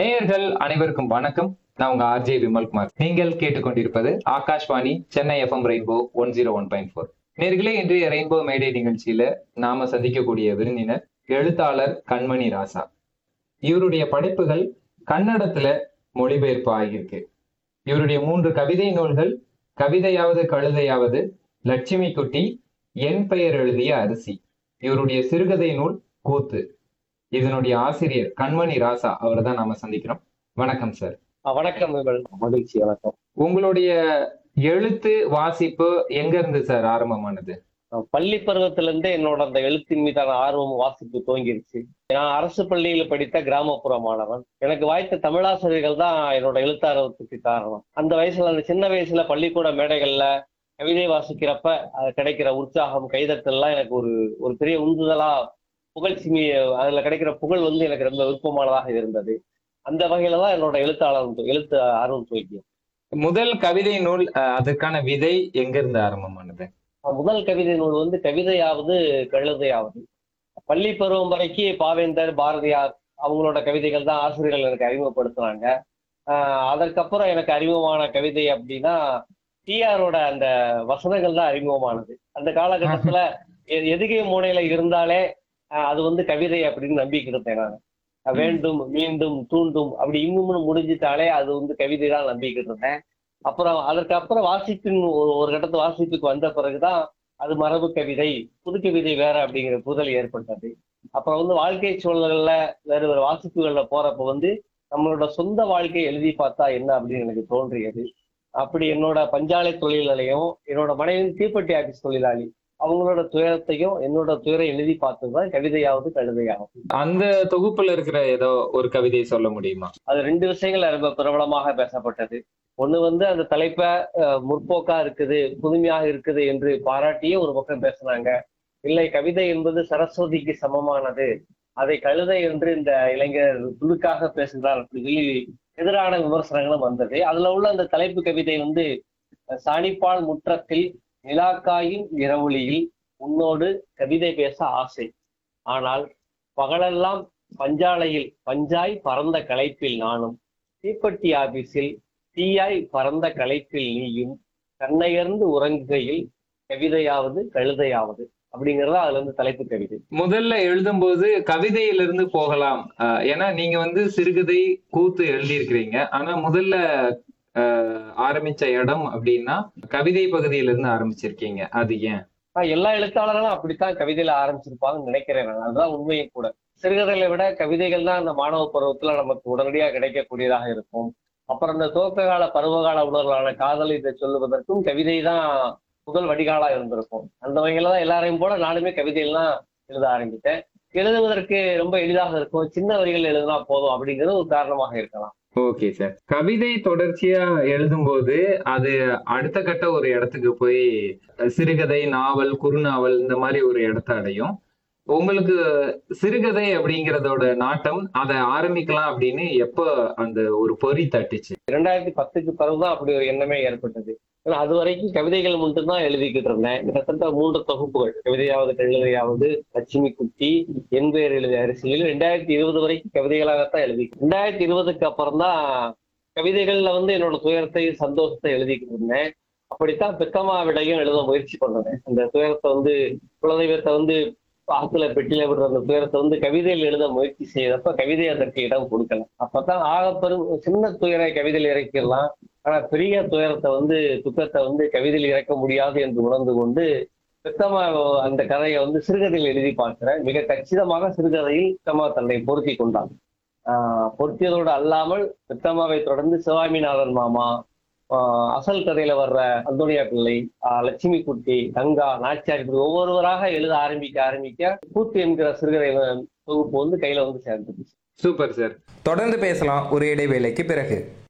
நேயர்கள் அனைவருக்கும் வணக்கம் நான் உங்க ஆர்ஜே விமல்குமார் நீங்கள் கேட்டுக்கொண்டிருப்பது Akashvani Chennai FM rainbow one zero one point four நேர்களே இன்றைய ரெயின்போ மேடை நிகழ்ச்சியில நாம சந்திக்கக்கூடிய விருந்தினர் எழுத்தாளர் கண்மணி ராசா இவருடைய படைப்புகள் கன்னடத்துல மொழிபெயர்ப்பு ஆகியிருக்கு இவருடைய மூன்று கவிதை நூல்கள் கவிதையாவது கழுதையாவது லட்சுமி குட்டி என் பெயர் எழுதிய அரிசி இவருடைய சிறுகதை நூல் கூத்து இதனுடைய ஆசிரியர் கண்மணி ராசா அவரை தான் நாம சந்திக்கிறோம் வணக்கம் சார் ஆ, வணக்கம் விமல். மகிழ்ச்சி வணக்கம் உங்களுடைய எழுத்து வாசிப்பு எங்க இருந்து சார் ஆரம்பமானது நான் பள்ளி பருவத்துல இருந்தே என்னோட அந்த எழுத்தின் மீதான ஆர்வம் வாசிப்பு துவங்கிருச்சு நான் அரசு பள்ளியில படித்த கிராமப்புற மாணவன் எனக்கு வாய்த்த தமிழாசிரியர்கள் தான் என்னோட எழுத்தார்வத்துக்கு காரணம் அந்த வயசுல அந்த சின்ன வயசுல பள்ளிக்கூட மேடைகள்ல கவிதை வாசிக்கிறப்ப அது கிடைக்கிற உற்சாகம் கைதட்டல்லாம் எனக்கு ஒரு ஒரு பெரிய உந்துதலா புகழ்ச்சி மீ அதுல கிடைக்கிற புகழ் வந்து எனக்கு ரொம்ப விருப்பமானதாக இருந்தது அந்த வகையில தான் என்னோட எழுத்தாளர் எழுத்து ஆர்வம் துவக்கியது முதல் கவிதை நூல் அஹ், அதற்கான விதை எங்க இருந்து ஆரம்பமானது முதல் கவிதை நூல் வந்து கவிதையாவது கழுதையாவது பள்ளி பருவம் வரைக்கும் பாவேந்தர் பாரதியார் அவங்களோட கவிதைகள் தான் ஆசிரியர்கள் எனக்கு அறிமுகப்படுத்துனாங்க ஆஹ் அதற்கப்புறம் எனக்கு அறிமுகமான கவிதை அப்படின்னா டிஆரோட அந்த வசனங்கள் தான் அறிமுகமானது அந்த காலகட்டத்துல எ- எதுகை மூனையில இருந்தாலே ஆஹ் அது வந்து கவிதை அப்படின்னு நம்பிக்கிட்டு இருந்தேன் நான் வேண்டும் மீண்டும் தூண்டும் அப்படி இன்னும் முடிஞ்சிட்டாலே அது வந்து கவிதை தான் நம்பிக்கிட்டு இருந்தேன் அப்புறம் அதற்கப்புறம் வாசிப்பின் ஒரு ஒரு கட்டத்து வாசிப்புக்கு வந்த பிறகுதான் அது மரபு கவிதை புது கவிதை வேற அப்படிங்கிற புதல் ஏற்பட்டது அப்புறம் வந்து வாழ்க்கை சூழல்கள்ல வேற வேறு வாசிப்புகள்ல போறப்ப வந்து நம்மளோட சொந்த வாழ்க்கையை எழுதி பார்த்தா என்ன அப்படின்னு எனக்கு தோன்றியது அப்படி என்னோட பஞ்சாலை தொழிலாளியும் என்னோட மனைவி தீப்பெட்டி ஆபீஸ் தொழிலாளி அவங்களோட துயரத்தையும் என்னோட துயரை எழுதி பார்த்ததுதான் கவிதையாவது கழுதையாவது அந்த தொகுப்புல இருக்கிற ஏதோ ஒரு கவிதை சொல்ல முடியுமா அது ரெண்டு விஷயங்கள் ரொம்ப பிரபலமாக பேசப்பட்டது ஒண்ணு வந்து அந்த தலைப்பை அஹ், முற்போக்கா இருக்குது புதுமையாக இருக்குது என்று பாராட்டியே ஒரு பக்கம் பேசுனாங்க இல்லை கவிதை என்பது சரஸ்வதிக்கு சமமானது அதை கழுதை என்று இந்த இளைஞர் துடுக்காக பேசுகிறார் அப்படின்னு சொல்லி எதிரான விமர்சனங்களும் வந்தது அதுல உள்ள அந்த தலைப்பு கவிதை வந்து அஹ், சாணிப்பால் முற்றத்தில் நிலாக்காயின் இரவுளியில் உன்னோடு கவிதை பேச ஆசை ஆனால் பகலெல்லாம் பஞ்சாலையில் பஞ்சாய் பறந்த களைப்பில் நானும் தீப்பெட்டி ஆபீஸில் தீயாய் பறந்த களைப்பில் நீயும் கண்ணையர்ந்து உறங்குகையில் கவிதையாவது கழுதையாவது அப்படிங்கறதா அதுல இருந்து தலைப்பு கவிதை முதல்ல எழுதும்போது கவிதையிலிருந்து போகலாம் அஹ், ஏன்னா நீங்க வந்து சிறுகதை கூத்து எழுதியிருக்கிறீங்க ஆனா முதல்ல அஹ், ஆரம்பிச்ச இடம் அப்படின்னா கவிதை பகுதியில இருந்து ஆரம்பிச்சிருக்கீங்க அது ஏன் ஆஹ் எல்லா எழுத்தாளர்களும் அப்படித்தான் கவிதையில ஆரம்பிச்சிருப்பாங்கன்னு நினைக்கிறேன் நான் அதுதான் உண்மையும் கூட சிறுகதைகளை விட கவிதைகள் தான் அந்த மாணவ பருவத்துல நமக்கு உடனடியாக கிடைக்கக்கூடியதாக இருக்கும் அப்புறம் இந்த துவக்க கால பருவகால உணர்வுகளான காதல் இதை சொல்லுவதற்கும் கவிதை தான் முதல் வடிகாலா இருந்திருக்கும் அந்த வகையில தான் எல்லாரையும் போல நானுமே கவிதையெல்லாம் எழுத ஆரம்பித்தேன் எழுதுவதற்கு ரொம்ப எளிதாக இருக்கும் சின்ன வரிகள் எழுதினா போதும் அப்படிங்கிறது ஒரு காரணமாக இருக்கலாம் ஓகே சார் கவிதை தொடர்ச்சியா எழுதும்போது அது அடுத்த கட்ட ஒரு இடத்துக்கு போய் அஹ், சிறுகதை நாவல் குறுநாவல் இந்த மாதிரி ஒரு இடத்த அடையும் உங்களுக்கு சிறுகதை அப்படிங்கறதோட நாட்டம் அதை ஆரம்பிக்கலாம் அப்படின்னு எப்ப அந்த ஒரு பொறி தட்டுச்சு இரண்டாயிரத்தி பத்துக்கு பிறகுதான் அப்படி ஒரு எண்ணமே ஏற்பட்டது ஏன்னா அது வரைக்கும் கவிதைகள் மட்டும்தான் எழுதிக்கிட்டு இருந்தேன் கிட்டத்தட்ட மூன்று தொகுப்புகள் கவிதையாவது கழுதையாவது லட்சுமி குட்டி என் பெயர் எழுதிய அரிசியில் ரெண்டாயிரத்தி இருபது வரைக்கும் கவிதைகளாகத்தான் எழுதி ரெண்டாயிரத்தி இருபதுக்கு அப்புறம் தான் கவிதைகள்ல வந்து என்னோட துயரத்தை சந்தோஷத்தை எழுதிக்கிட்டு இருந்தேன் அப்படித்தான் பெக்கமாவிடையும் எழுத முயற்சி பண்ணேன் அந்த துயரத்தை வந்து குலதெய்வத்தை வந்து ஆத்துல பெட்டியில விடுற அந்த துயரத்தை வந்து கவிதையில் எழுத முயற்சி செய்தப்ப கவிதை அதற்கு இடம் கொடுக்கல அப்பதான் ஆகப்பெரும் சின்ன துயரை கவிதையில் இறக்கிடலாம் ஆனா பெரிய துயரத்தை வந்து துக்கத்தை வந்து கவிதையில் இறக்க முடியாது என்று உணர்ந்து கொண்டு பெத்தம்மா அந்த கதையை வந்து சிறுகதையில் எழுதி பார்க்கிறேன் மிக கச்சிதமாக சிறுகதையில் பெத்தம்மா தன்னை பொருத்தி கொண்டான் ஆஹ் பொருத்தியதோடு அல்லாமல் பெத்தம்மாவை தொடர்ந்து சிவாமிநாதன் மாமா ஆஹ் அசல் கதையில வர்ற அந்தோனியா பிள்ளை ஆஹ் லட்சுமி குட்டி கங்கா நாச்சியார் இப்படி ஒவ்வொருவராக எழுத ஆரம்பிக்க ஆரம்பிக்க கூத்து என்கிற சிறுகதை தொகுப்பு வந்து கையில வந்து சேர்ந்துச்சு சூப்பர் சார் தொடர்ந்து பேசலாம் ஒரு இடைவேளைக்கு பிறகு